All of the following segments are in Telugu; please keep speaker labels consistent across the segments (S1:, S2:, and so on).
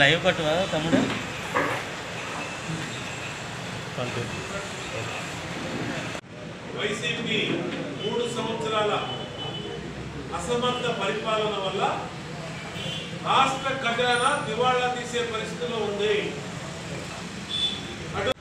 S1: లైవ్ కట్టువా తమ్ముడు
S2: వైసీపీ మూడు సంవత్సరాల అసమర్థ పరిపాలన వల్ల రాష్ట్ర ఖజానా దివాళా తీసే పరిస్థితిలో ఉంది అటు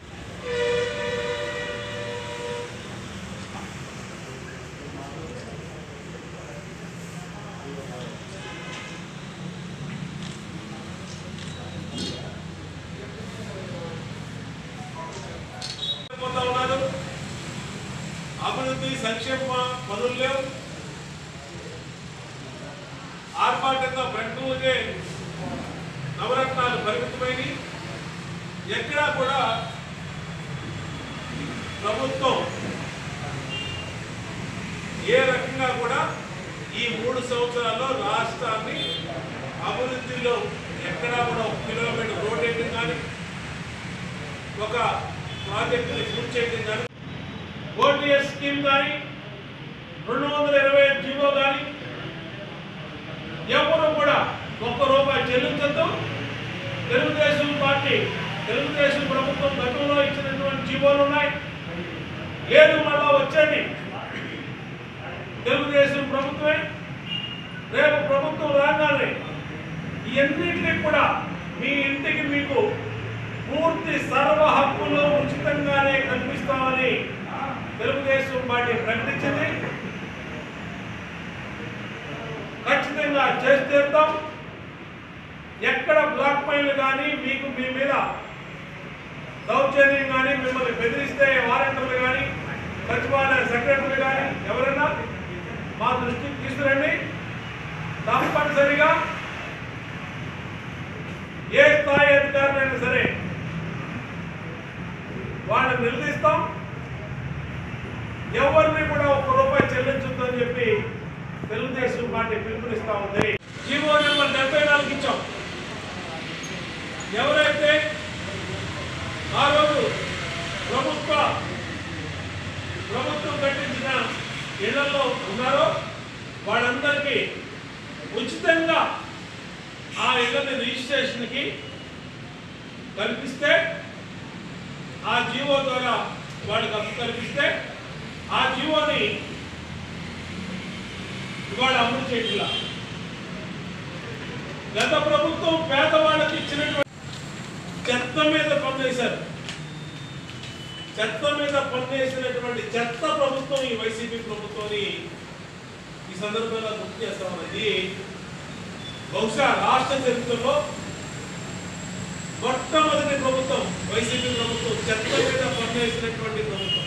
S2: పోతా ఉన్నారు అభివృద్ధి సంక్షేమ పనులు లేవు ఆర్భాటంగా బ్రట్టుకే నవరత్నాలు పరిమితమైనవి ఎక్కడా కూడా ప్రభుత్వం ఏ రకంగా కూడా ఈ మూడు సంవత్సరాల్లో రాష్ట్రాన్ని అభివృద్ధిలో ఎక్కడా కూడా ఒక కిలోమీటర్ రోడ్ వేయడం కానీ ఒక ప్రాజెక్టుని పూర్తి చేయడం కానీ ఓటీఎస్ స్కీమ్ కానీ రెండు వందల ఇరవై ఐదు జీవో కానీ ఎవరు కూడా ఒక్క రూపాయి చెల్లించద్దు తెలుగుదేశం పార్టీ తెలుగుదేశం ప్రభుత్వం గతంలో ఇచ్చినటువంటి జీవోలు ఉన్నాయి లేదు మళ్ళా వచ్చండి తెలుగుదేశం ప్రభుత్వమే రేపు ప్రభుత్వం రాగానే ఇవన్నింటినీ కూడా మీ ఇంటికి మీకు పూర్తి సర్వ హక్కులు ఉచితంగానే కల్పిస్తామని తెలుగుదేశం పార్టీ ప్రకటించింది ఖచ్చితంగా చేసి తీరుతాం ఎక్కడ బ్లాక్ మైన్లు కానీ మీకు మీ మీద దౌర్జన్యం కానీ మిమ్మల్ని బెదిరిస్తే వారంటర్లు కానీ సచివాలయ సెక్రటరీలు కానీ ఎవరైనా మా దృష్టికి తీసుకురండి తప్పనిసరిగా ఏ స్థాయి అధికారులైనా సరే వాళ్ళని నిలదీస్తాం ఎవరిని కూడా ఒక్క రూపాయి చెల్లించొద్దు అని చెప్పి తెలుగుదేశం పార్టీ పిలుపునిస్తా ఉంది జీవో నెంబర్ డెబ్బై నాలుగు ఇచ్చాం ఎవరైతే ఆ రోజు ప్రభుత్వ ప్రభుత్వం కట్టించిన ఇళ్లలో ఉన్నారో వాళ్ళందరికీ ఉచితంగా ఆ ఇళ్ళని రిజిస్ట్రేషన్కి కల్పిస్తే ఆ జీవో ద్వారా వాళ్ళకి హక్కు కల్పిస్తే ఆ జీవోని ఇవాళ అమలు చేయట్లా గత ప్రభుత్వం పేదవాళ్ళకి ఇచ్చినటువంటి చెత్త మీద పనిచేశారు చెత్త మీద పనిచేసినటువంటి చెత్త ప్రభుత్వం ఈ వైసీపీ ప్రభుత్వాన్ని ఈ సందర్భంగా గుర్తు చేస్తామన్నది బహుశా రాష్ట్ర చరిత్రలో మొట్టమొదటి ప్రభుత్వం వైసీపీ ప్రభుత్వం చెత్త మీద పనిచేసినటువంటి ప్రభుత్వం